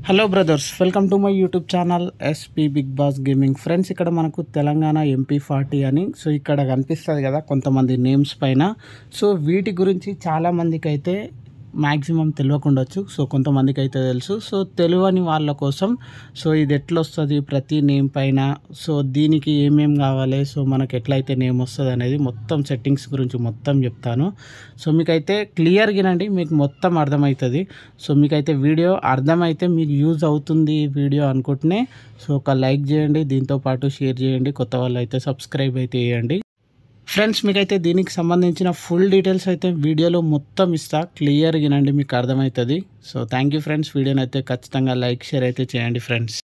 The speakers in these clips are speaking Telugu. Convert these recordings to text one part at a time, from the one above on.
hello brothers welcome to my YouTube channel SP big boss gaming friends ఇక్కడ మనకు తెలంగాణ ఎంపీ ఫార్టీ అని సో ఇక్కడ కనిపిస్తుంది కదా కొంతమంది నేమ్స్ పైన సో వీటి గురించి చాలామందికి అయితే మ్యాక్సిమం తెలియకుండొచ్చు సో కొంతమందికి అయితే తెలుసు సో తెలియని వాళ్ళ కోసం సో ఇది ఎట్లా వస్తుంది ప్రతి నేమ్ పైన సో దీనికి ఏమేం కావాలి సో మనకి ఎట్లయితే నేమ్ వస్తుంది అనేది మొత్తం సెట్టింగ్స్ గురించి మొత్తం చెప్తాను సో మీకైతే క్లియర్గా వినండి మీకు మొత్తం అర్థమవుతుంది సో మీకైతే వీడియో అర్థమైతే మీకు యూజ్ అవుతుంది ఈ వీడియో అనుకుంటేనే సో ఒక లైక్ చేయండి దీంతో పాటు షేర్ చేయండి కొత్త వాళ్ళు అయితే సబ్స్క్రైబ్ అయితే చేయండి ఫ్రెండ్స్ మీకైతే దీనికి సంబంధించిన ఫుల్ డీటెయిల్స్ అయితే వీడియోలో మొత్తం ఇస్తా క్లియర్ వినండి మీకు అర్థమవుతుంది సో థ్యాంక్ యూ ఫ్రెండ్స్ వీడియోని అయితే ఖచ్చితంగా లైక్ షేర్ అయితే చేయండి ఫ్రెండ్స్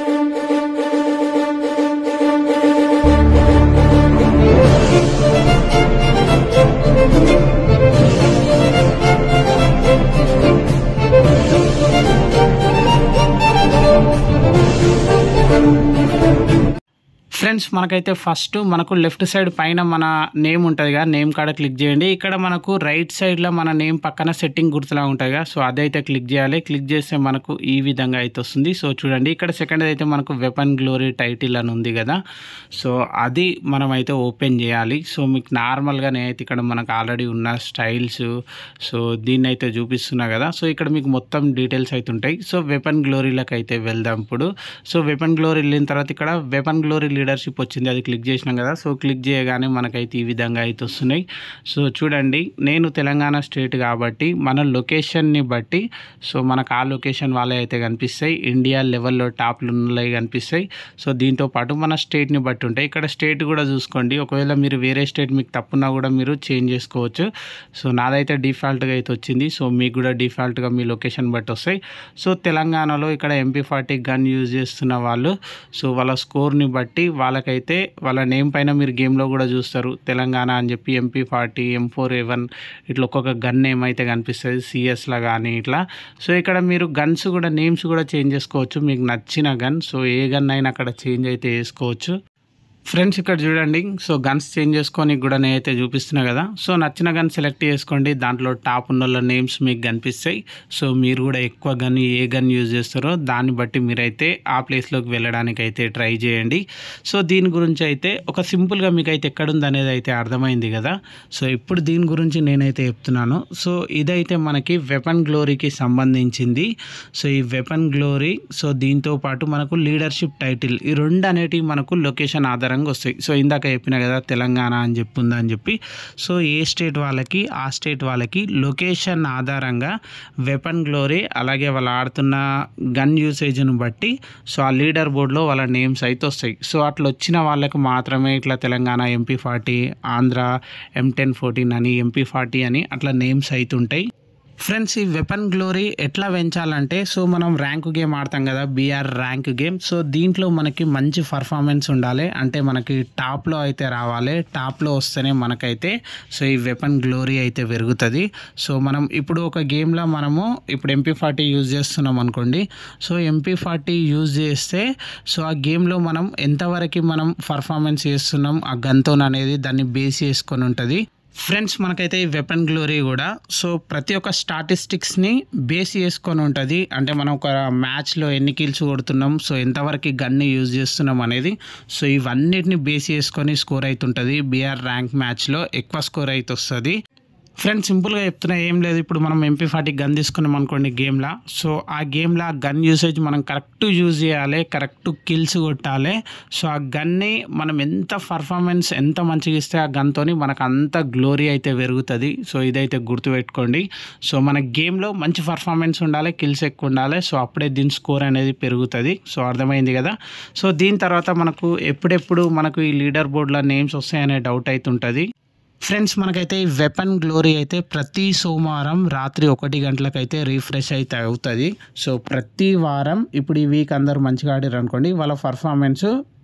ఫ్రెండ్స్ మనకైతే ఫస్ట్ మనకు లెఫ్ట్ సైడ్ పైన మన నేమ్ ఉంటుంది కదా నేమ్ కాడ క్లిక్ చేయండి ఇక్కడ మనకు రైట్ సైడ్లో మన నేమ్ పక్కన సెట్టింగ్ గుర్తులా ఉంటుంది కదా సో అదైతే క్లిక్ చేయాలి క్లిక్ చేస్తే మనకు ఈ విధంగా అయితే వస్తుంది సో చూడండి ఇక్కడ సెకండ్ అయితే మనకు వెపన్ గ్లోరీ టైటిల్ అని ఉంది కదా సో అది మనం అయితే ఓపెన్ చేయాలి సో మీకు నార్మల్గా నేనైతే ఇక్కడ మనకు ఆల్రెడీ ఉన్న స్టైల్స్ సో దీన్ని అయితే చూపిస్తున్నా కదా సో ఇక్కడ మీకు మొత్తం డీటెయిల్స్ అయితే ఉంటాయి సో వెపన్ గ్లోరీలకు అయితే వెళ్దాం ఇప్పుడు సో వెపన్ గ్లోరీ వెళ్ళిన తర్వాత ఇక్కడ వెపన్ గ్లోరీ లీడర్షిప్ వచ్చింది అది క్లిక్ చేసినాం కదా సో క్లిక్ చేయగానే మనకైతే ఈ విధంగా అయితే వస్తున్నాయి సో చూడండి నేను తెలంగాణ స్టేట్ కాబట్టి మన లొకేషన్ని బట్టి సో మనకు ఆ లొకేషన్ వాళ్ళే అయితే కనిపిస్తాయి ఇండియా లెవెల్లో టాప్లు ఉన్నాయి కనిపిస్తాయి సో దీంతో పాటు మన స్టేట్ని బట్టి ఉంటాయి ఇక్కడ స్టేట్ కూడా చూసుకోండి ఒకవేళ మీరు వేరే స్టేట్ మీకు తప్పున్నా కూడా మీరు చేంజ్ చేసుకోవచ్చు సో నాదైతే డిఫాల్ట్గా అయితే వచ్చింది సో మీకు కూడా డిఫాల్ట్గా మీ లొకేషన్ బట్టి వస్తాయి సో తెలంగాణలో ఇక్కడ ఎంపీ ఫార్టీ గన్ యూజ్ చేస్తున్న వాళ్ళు సో వాళ్ళ స్కోర్ని బట్టి వాళ్ళకైతే వాళ్ళ నేమ్ పైన మీరు గేమ్లో కూడా చూస్తారు తెలంగాణ అని చెప్పి MP forty M four A one ఇట్లా ఒక్కొక్క గన్ నేమ్ అయితే కనిపిస్తుంది సిఎస్లో కానీ ఇట్లా సో ఇక్కడ మీరు గన్స్ కూడా నేమ్స్ కూడా చేంజ్ చేసుకోవచ్చు మీకు నచ్చిన గన్ సో ఏ గన్ అయినా అక్కడ చేంజ్ అయితే చేసుకోవచ్చు ఫ్రెండ్స్ ఇక్కడ చూడండి సో గన్స్ చేంజ్ చేసుకొని కూడా నేనైతే చూపిస్తున్నా కదా సో నచ్చిన గన్ సెలెక్ట్ చేసుకోండి దాంట్లో టాప్ ఉన్న వాళ్ళ నేమ్స్ మీకు కనిపిస్తాయి సో మీరు కూడా ఎక్కువ గన్ ఏ గన్ యూజ్ చేస్తారో దాన్ని బట్టి మీరైతే ఆ ప్లేస్లోకి వెళ్ళడానికి అయితే ట్రై చేయండి సో దీని గురించి అయితే ఒక సింపుల్గా మీకు అయితే ఎక్కడుంది అనేది అయితే అర్థమైంది కదా సో ఇప్పుడు దీని గురించి నేనైతే చెప్తున్నాను సో ఇదైతే మనకి వెపన్ గ్లోరీకి సంబంధించింది సో ఈ వెపన్ గ్లోరీ సో దీంతో పాటు మనకు లీడర్షిప్ టైటిల్ ఈ రెండు అనేటివి మనకు లొకేషన్ ఆధారంగా వస్తాయి సో ఇందాక చెప్పిన కదా తెలంగాణ అని చెప్పి ఉందని చెప్పి సో ఏ స్టేట్ వాళ్ళకి ఆ స్టేట్ వాళ్ళకి లొకేషన్ ఆధారంగా వెపన్ గ్లోరీ అలాగే వాళ్ళు ఆడుతున్న గన్ యూసేజ్ను బట్టి సో ఆ లీడర్ బోర్డులో వాళ్ళ నేమ్స్ అయితే వస్తాయి సో అట్లా వచ్చిన వాళ్ళకి మాత్రమే ఇట్లా Telangana MP forty Andhra M ten fourteen అని ఎంపీ ఫార్టీ అని అట్లా నేమ్స్ అవుతుంటాయి ఫ్రెండ్స్ ఈ వెపన్ గ్లోరీ ఎట్లా పెంచాలంటే సో మనం ర్యాంక్ గేమ్ ఆడతాం కదా బీఆర్ ర్యాంక్ గేమ్ సో దీంట్లో మనకి మంచి పర్ఫార్మెన్స్ ఉండాలి అంటే మనకి టాప్లో అయితే రావాలి టాప్లో వస్తేనే మనకైతే సో ఈ వెపన్ గ్లోరీ అయితే పెరుగుతుంది సో మనం ఇప్పుడు ఒక గేమ్లో మనము ఇప్పుడు ఎంపీ ఫార్టీ యూజ్ చేస్తున్నాం అనుకోండి సో ఎంపీ ఫార్టీ యూజ్ చేస్తే సో ఆ గేమ్లో మనం ఎంతవరకు మనం పర్ఫార్మెన్స్ చేస్తున్నాం ఆ గన్తో అనేది దాన్ని బేస్ చేసుకొని ఉంటుంది ఫ్రెండ్స్ మనకైతే ఈ వెపన్ గ్లోరీ కూడా సో ప్రతి ఒక్క స్టాటిస్టిక్స్ని బేస్ చేసుకొని ఉంటుంది అంటే మనం ఒక మ్యాచ్లో ఎన్ని కిల్స్ కొడుతున్నాం సో ఎంతవరకు గన్ని యూజ్ చేస్తున్నాం అనేది సో ఇవన్నిటిని బేస్ చేసుకొని స్కోర్ అవుతుంటుంది బీఆర్ ర్యాంక్ మ్యాచ్లో ఎక్కువ స్కోర్ అయితే వస్తుంది ఫ్రెండ్స్ సింపుల్గా చెప్తున్నా ఏం లేదు ఇప్పుడు మనం ఎంపీ ఫార్టీ గన్ తీసుకున్నాం అనుకోండి గేమ్లో సో ఆ గేమ్లో ఆ గన్ యూసేజ్ మనం కరెక్ట్ యూజ్ చేయాలి కరెక్ట్ కిల్స్ కొట్టాలి సో ఆ గన్ని మనం ఎంత పర్ఫార్మెన్స్ ఎంత మంచిగా ఇస్తే ఆ గన్తోని మనకు అంత గ్లోరీ అయితే పెరుగుతుంది సో ఇదైతే గుర్తుపెట్టుకోండి సో మన గేమ్లో మంచి పర్ఫార్మెన్స్ ఉండాలి కిల్స్ ఎక్కువ ఉండాలి సో అప్పుడే దీని స్కోర్ అనేది పెరుగుతుంది సో అర్థమైంది కదా సో దీని తర్వాత మనకు ఎప్పుడెప్పుడు మనకు ఈ లీడర్ బోర్డులో నేమ్స్ వస్తాయనే డౌట్ అయితే ఉంటుంది ఫ్రెండ్స్ మనకైతే ఈ వెపన్ గ్లోరీ అయితే ప్రతి సోమవారం రాత్రి ఒకటి గంటలకైతే రీఫ్రెష్ అయితే అవుతుంది సో ప్రతి వారం ఇప్పుడు ఈ వీక్ అందరూ మంచిగా ఆడారు అనుకోండి వాళ్ళ పర్ఫార్మెన్స్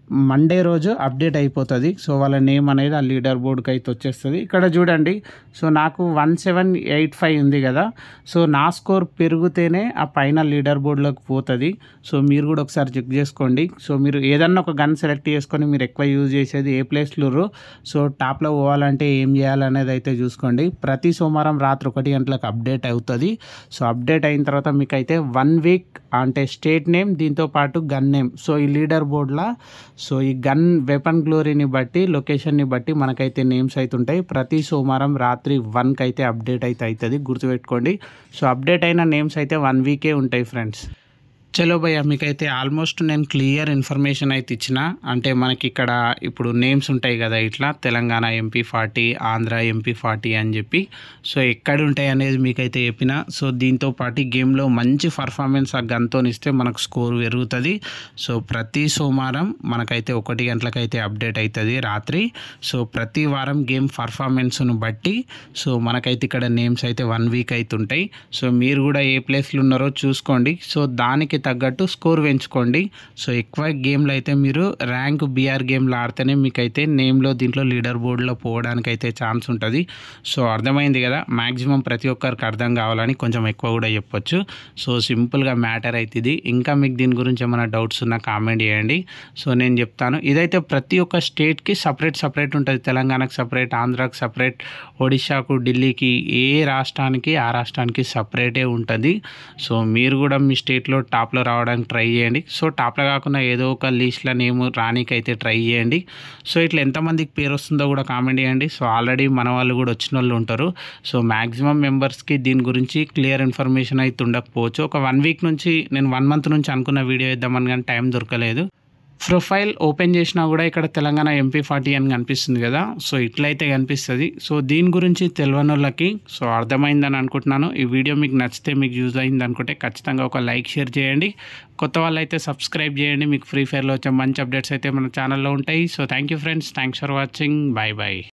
మండే రోజు అప్డేట్ అయిపోతుంది సో వాళ్ళ నేమ్ అనేది ఆ లీడర్ బోర్డ్కి అయితే వచ్చేస్తుంది ఇక్కడ చూడండి సో నాకు వన్ సెవెన్ ఎయిట్ ఫైవ్ ఉంది కదా సో నా స్కోర్ పెరిగితేనే ఆ పైన లీడర్ బోర్డులోకి పోతుంది సో మీరు కూడా ఒకసారి చెక్ చేసుకోండి సో మీరు ఏదన్నా ఒక గన్ సెలెక్ట్ చేసుకొని మీరు ఎక్కువ యూజ్ చేసేది ఏ ప్లేస్లో సో టాప్లో పోవాలంటే ఏం చేయాలనేది అయితే చూసుకోండి ప్రతి సోమవారం రాత్రి ఒకటి గంటలకు అప్డేట్ అవుతుంది సో అప్డేట్ అయిన తర్వాత మీకు అయితే వన్ వీక్ అంటే స్టేట్ నేమ్ దీంతో పాటు గన్ నేమ్ సో ఈ లీడర్ బోర్డ్లో సో ఈ గన్ వెపన్ గ్లోరీని బట్టి లొకేషన్ని బట్టి మనకైతే నేమ్స్ అయితే ఉంటాయి ప్రతి సోమవారం రాత్రి వన్కి అయితే అప్డేట్ అయితే అవుతుంది గుర్తుపెట్టుకోండి సో అప్డేట్ అయిన నేమ్స్ అయితే వన్ వీకే ఉంటాయి ఫ్రెండ్స్ చలో భయ్య మీకైతే ఆల్మోస్ట్ నేను క్లియర్ ఇన్ఫర్మేషన్ అయితే ఇచ్చిన అంటే మనకి ఇక్కడ ఇప్పుడు నేమ్స్ ఉంటాయి కదా ఇట్లా Telangana MP forty Andhra MP forty అని చెప్పి సో ఎక్కడ ఉంటాయి అనేది మీకైతే చెప్పిన సో దీంతో పాటు గేమ్లో మంచి పర్ఫార్మెన్స్ ఆ గన్తో ఇస్తే మనకు స్కోర్ పెరుగుతుంది సో ప్రతి సోమవారం మనకైతే ఒకటి గంటలకైతే అప్డేట్ అవుతుంది రాత్రి సో ప్రతి వారం గేమ్ పర్ఫార్మెన్స్ను బట్టి సో మనకైతే ఇక్కడ నేమ్స్ అయితే వన్ వీక్ అయితే ఉంటాయి సో మీరు కూడా ఏ ప్లేస్లో ఉన్నారో చూసుకోండి సో దానికి తగ్గట్టు స్కోర్ పెంచుకోండి సో ఎక్కువ గేమ్లో అయితే మీరు ర్యాంక్ బీఆర్ గేమ్లో ఆడితేనే మీకైతే నేమ్లో దీంట్లో లీడర్ బోర్డులో పోవడానికి అయితే ఛాన్స్ ఉంటుంది సో అర్థమైంది కదా మ్యాక్సిమం ప్రతి ఒక్కరికి అర్థం కావాలని కొంచెం ఎక్కువ కూడా చెప్పొచ్చు సో సింపుల్గా మ్యాటర్ అయితే ఇది ఇంకా మీకు దీని గురించి ఏమైనా డౌట్స్ ఉన్నా కామెంట్ చేయండి సో నేను చెప్తాను ఇదైతే ప్రతి ఒక్క స్టేట్కి సపరేట్ సపరేట్ ఉంటుంది తెలంగాణకు సపరేట్ ఆంధ్రాకి సపరేట్ ఒడిశాకు ఢిల్లీకి ఏ రాష్ట్రానికి ఆ రాష్ట్రానికి సపరేటే ఉంటుంది సో మీరు కూడా మీ స్టేట్లో టాప్లో రావడానికి ట్రై చేయండి సో టాప్లో కాకుండా ఏదో ఒక లిస్ట్లో నేమ్ రానీకి అయితే ట్రై చేయండి సో ఇట్లా ఎంతమందికి పేరు వస్తుందో కూడా కామెంట్ చేయండి సో ఆల్రెడీ మన వాళ్ళు కూడా వచ్చిన వాళ్ళు ఉంటారు సో మ్యాక్సిమం మెంబర్స్కి దీని గురించి క్లియర్ ఇన్ఫర్మేషన్ అయితే ఉండకపోవచ్చు ఒక వన్ వీక్ నుంచి నేను వన్ మంత్ నుంచి అనుకున్న వీడియో ఇద్దామని కానీ టైం దొరకలేదు ప్రొఫైల్ ఓపెన్ చేసినా కూడా ఇక్కడ తెలంగాణ ఎంపీ ఫార్టీ అని కనిపిస్తుంది కదా సో ఇట్లయితే కనిపిస్తుంది సో దీని గురించి తెలియని వాళ్ళకి సో అర్థమైందని అనుకుంటున్నాను ఈ వీడియో మీకు నచ్చితే మీకు యూజ్ అయింది అనుకుంటే ఖచ్చితంగా ఒక లైక్ షేర్ చేయండి కొత్త వాళ్ళు అయితే సబ్స్క్రైబ్ చేయండి మీకు ఫ్రీ ఫైర్లో వచ్చే మంచి అప్డేట్స్ అయితే మన ఛానల్లో ఉంటాయి so thank you friends thanks for watching bye bye